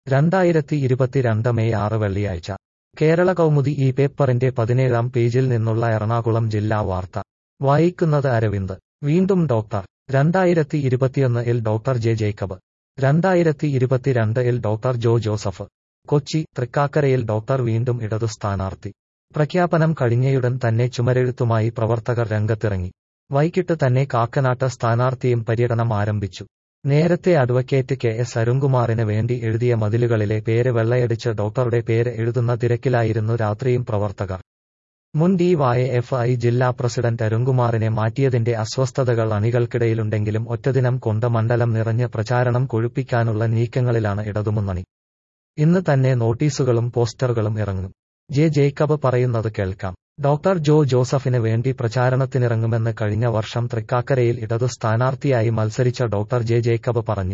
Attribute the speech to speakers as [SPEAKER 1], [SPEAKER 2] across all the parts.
[SPEAKER 1] രണ്ടായിരത്തി ഇരുപത്തിരണ്ട് മെയ് ആറ് വെള്ളിയാഴ്ച കേരള കൗമുദി ഈ പേപ്പറിന്റെ പതിനേഴാം പേജിൽ നിന്നുള്ള എറണാകുളം ജില്ലാ വാർത്ത വായിക്കുന്നത് അരവിന്ദ് വീണ്ടും ഡോക്ടർ രണ്ടായിരത്തി ഇരുപത്തിയൊന്ന് ഇൽ ഡോക്ടർ ജെ ജേക്കബ് രണ്ടായിരത്തി ഇരുപത്തിരണ്ട് ഇൽ ഡോക്ടർ ജോ ജോസഫ് കൊച്ചി തൃക്കാക്കരയിൽ ഡോക്ടർ വീണ്ടും ഇടതു സ്ഥാനാർത്ഥി പ്രഖ്യാപനം കഴിഞ്ഞയുടൻ തന്നെ ചുമരെഴുത്തുമായി പ്രവർത്തകർ രംഗത്തിറങ്ങി വൈകിട്ട് തന്നെ കാക്കനാട്ട് സ്ഥാനാർത്ഥിയും പര്യടനം ആരംഭിച്ചു നേരത്തെ അഡ്വക്കേറ്റ് കെ എസ് അരുൺകുമാറിന് വേണ്ടി എഴുതിയ മതിലുകളിലെ പേര് വെള്ളയടിച്ച് ഡോക്ടറുടെ പേര് എഴുതുന്ന തിരക്കിലായിരുന്നു രാത്രിയും പ്രവർത്തകർ മുൻ ഡി വായ എഫ് ഐ ജില്ലാ പ്രസിഡന്റ് അരുൺകുമാറിനെ മാറ്റിയതിന്റെ അസ്വസ്ഥതകൾ അണികൾക്കിടയിലുണ്ടെങ്കിലും ഒറ്റദിനം കൊണ്ട് മണ്ഡലം നിറഞ്ഞ് പ്രചാരണം കൊഴുപ്പിക്കാനുള്ള നീക്കങ്ങളിലാണ് ഇടതുമുന്നണി ഇന്ന് തന്നെ നോട്ടീസുകളും പോസ്റ്ററുകളും ഇറങ്ങും ജെ ജേക്കബ് പറയുന്നത് കേൾക്കാം ഡോക്ടർ ജോ ജോസഫിന് വേണ്ടി പ്രചാരണത്തിനിറങ്ങുമെന്ന് കഴിഞ്ഞ വർഷം തൃക്കാക്കരയിൽ ഇടതു സ്ഥാനാർത്ഥിയായി മത്സരിച്ച ഡോക്ടർ ജെ ജേക്കബ് പറഞ്ഞു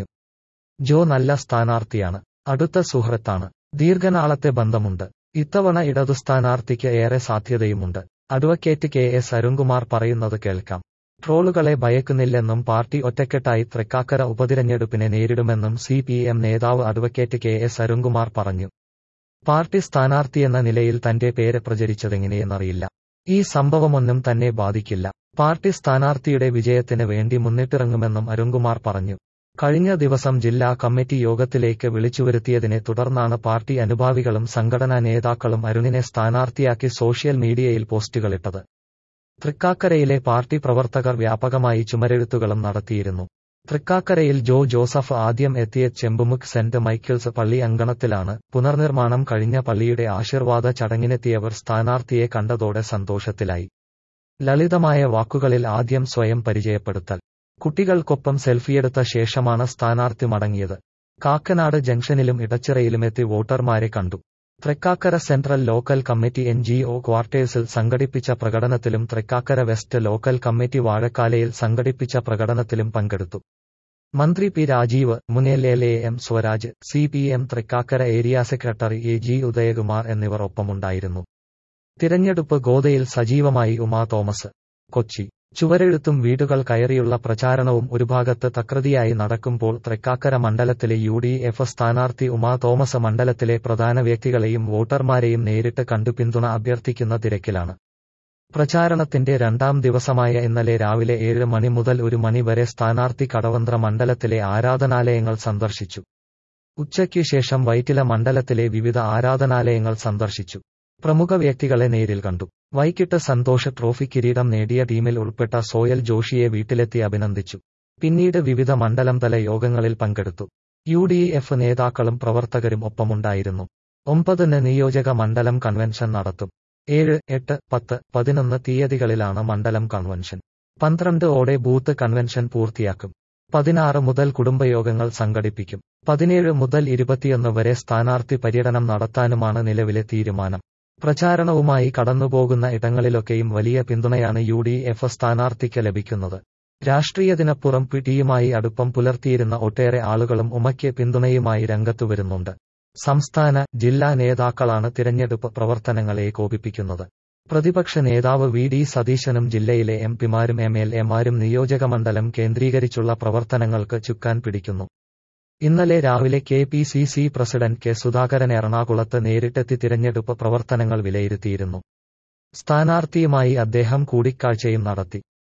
[SPEAKER 1] ജോ നല്ല സ്ഥാനാർത്ഥിയാണ് അടുത്ത സുഹൃത്താണ് ദീർഘനാളത്തെ ബന്ധമുണ്ട് ഇത്തവണ ഇടതു സ്ഥാനാർത്ഥിക്ക് ഏറെ സാധ്യതയുമുണ്ട് അഡ്വക്കേറ്റ് കെ എസ് അരുൺകുമാർ പറയുന്നത് കേൾക്കാം ട്രോളുകളെ ഭയക്കുന്നില്ലെന്നും പാർട്ടി ഒറ്റക്കെട്ടായി തൃക്കാക്കര ഉപതിരഞ്ഞെടുപ്പിനെ നേരിടുമെന്നും സി പി എം നേതാവ് അഡ്വക്കേറ്റ് കെ എസ് അരുൺകുമാർ പറഞ്ഞു പാർട്ടി സ്ഥാനാർത്ഥിയെന്ന നിലയിൽ തന്റെ പേര് പ്രചരിച്ചതെങ്ങനെയെന്നറിയില്ല ഈ സംഭവമൊന്നും തന്നെ ബാധിക്കില്ല പാർട്ടി സ്ഥാനാർത്ഥിയുടെ വിജയത്തിന് വേണ്ടി മുന്നിട്ടിറങ്ങുമെന്നും അരുൺകുമാർ പറഞ്ഞു കഴിഞ്ഞ ദിവസം ജില്ലാ കമ്മിറ്റി യോഗത്തിലേക്ക് വിളിച്ചുവരുത്തിയതിനെ തുടർന്നാണ് പാർട്ടി അനുഭാവികളും സംഘടനാ നേതാക്കളും അരുണിനെ സ്ഥാനാർത്ഥിയാക്കി സോഷ്യൽ മീഡിയയിൽ പോസ്റ്റുകളിട്ടത് തൃക്കാക്കരയിലെ പാർട്ടി പ്രവർത്തകർ വ്യാപകമായി ചുമരെഴുത്തുകളും നടത്തിയിരുന്നു തൃക്കാക്കരയിൽ ജോ ജോസഫ് ആദ്യം എത്തിയ ചെമ്പുമുക്ക് സെന്റ് മൈക്കിൾസ് പള്ളി അങ്കണത്തിലാണ് പുനർനിർമ്മാണം കഴിഞ്ഞ പള്ളിയുടെ ആശീർവാദ ചടങ്ങിനെത്തിയവർ സ്ഥാനാർത്ഥിയെ കണ്ടതോടെ സന്തോഷത്തിലായി ലളിതമായ വാക്കുകളിൽ ആദ്യം സ്വയം പരിചയപ്പെടുത്തൽ കുട്ടികൾക്കൊപ്പം സെൽഫിയെടുത്ത ശേഷമാണ് സ്ഥാനാർത്ഥി മടങ്ങിയത് കാക്കനാട് ജംഗ്ഷനിലും ഇടച്ചിറയിലുമെത്തി വോട്ടർമാരെ കണ്ടു Thrikkakara central local committee N G O ക്വാർട്ടേഴ്സിൽ സംഘടിപ്പിച്ച പ്രകടനത്തിലും തൃക്കാക്കര വെസ്റ്റ് ലോക്കൽ കമ്മിറ്റി വാഴക്കാലയിൽ സംഘടിപ്പിച്ച പ്രകടനത്തിലും പങ്കെടുത്തു മന്ത്രി പി രാജീവ് മുൻ L L A M Swaraj C P M Thrikkakara area secretary A G Udayakumar എന്നിവർ ഒപ്പമുണ്ടായിരുന്നു തിരഞ്ഞെടുപ്പ് ഗോതയിൽ സജീവമായി ഉമാ തോമസ് കൊച്ചി ചുവരെഴുത്തും വീടുകൾ കയറിയുള്ള പ്രചാരണവും ഒരു ഭാഗത്ത് തകൃതിയായി നടക്കുമ്പോൾ തൃക്കാക്കര മണ്ഡലത്തിലെ യു ഡി എഫ് സ്ഥാനാർത്ഥി ഉമാ തോമസ് മണ്ഡലത്തിലെ പ്രധാന വ്യക്തികളെയും വോട്ടർമാരെയും നേരിട്ട് കണ്ടു പിന്തുണ അഭ്യർത്ഥിക്കുന്ന തിരക്കിലാണ് പ്രചാരണത്തിന്റെ രണ്ടാം ദിവസമായ ഇന്നലെ രാവിലെ ഏഴ് മണി മുതൽ ഒരു മണി വരെ സ്ഥാനാർത്ഥി കടവന്ത്ര മണ്ഡലത്തിലെ ആരാധനാലയങ്ങൾ സന്ദർശിച്ചു ഉച്ചയ്ക്കു ശേഷം വൈറ്റില മണ്ഡലത്തിലെ വിവിധ ആരാധനാലയങ്ങൾ സന്ദർശിച്ചു പ്രമുഖ വ്യക്തികളെ നേരിൽ കണ്ടു വൈകിട്ട് സന്തോഷ് ട്രോഫി കിരീടം നേടിയ ടീമിൽ ഉൾപ്പെട്ട സോയൽ ജോഷിയെ വീട്ടിലെത്തി അഭിനന്ദിച്ചു പിന്നീട് വിവിധ മണ്ഡലം തല യോഗങ്ങളിൽ പങ്കെടുത്തു യു ഡി എഫ് നേതാക്കളും പ്രവർത്തകരും ഒപ്പമുണ്ടായിരുന്നു ഒമ്പതിന് നിയോജക മണ്ഡലം കൺവെൻഷൻ നടത്തും ഏഴ് എട്ട് പത്ത് പതിനൊന്ന് തീയതികളിലാണ് മണ്ഡലം കൺവെൻഷൻ പന്ത്രണ്ട് ഓടെ ബൂത്ത് കൺവെൻഷൻ പൂർത്തിയാക്കും പതിനാറ് മുതൽ കുടുംബയോഗങ്ങൾ സംഘടിപ്പിക്കും പതിനേഴ് മുതൽ ഇരുപത്തിയൊന്ന് വരെ സ്ഥാനാർത്ഥി പര്യടനം നടത്താനുമാണ് നിലവിലെ തീരുമാനം പ്രചാരണവുമായി കടന്നുപോകുന്ന ഇടങ്ങളിലൊക്കെയും വലിയ പിന്തുണയാണ് യു ഡി എഫ് സ്ഥാനാർത്ഥിക്ക് ലഭിക്കുന്നത് രാഷ്ട്രീയത്തിനപ്പുറം പിടിയുമായി അടുപ്പം പുലർത്തിയിരുന്ന ഒട്ടേറെ ആളുകളും ഉമയ്ക്ക് പിന്തുണയുമായി രംഗത്തുവരുന്നുണ്ട് സംസ്ഥാന ജില്ലാ നേതാക്കളാണ് തിരഞ്ഞെടുപ്പ് പ്രവർത്തനങ്ങളെ ഏകോപിപ്പിക്കുന്നത് പ്രതിപക്ഷ നേതാവ് വി ഡി സതീശനും ജില്ലയിലെ എം പിമാരും എം എൽ എമാരും നിയോജകമണ്ഡലം കേന്ദ്രീകരിച്ചുള്ള പ്രവർത്തനങ്ങൾക്ക് ചുക്കാൻ പിടിക്കുന്നു ഇന്നലെ രാവിലെ K P C C president K Sudhakaran എറണാകുളത്ത് നേരിട്ടെത്തി തിരഞ്ഞെടുപ്പ് പ്രവർത്തനങ്ങൾ വിലയിരുത്തിയിരുന്നു സ്ഥാനാർത്ഥിയുമായി അദ്ദേഹം കൂടിക്കാഴ്ചയും നടത്തി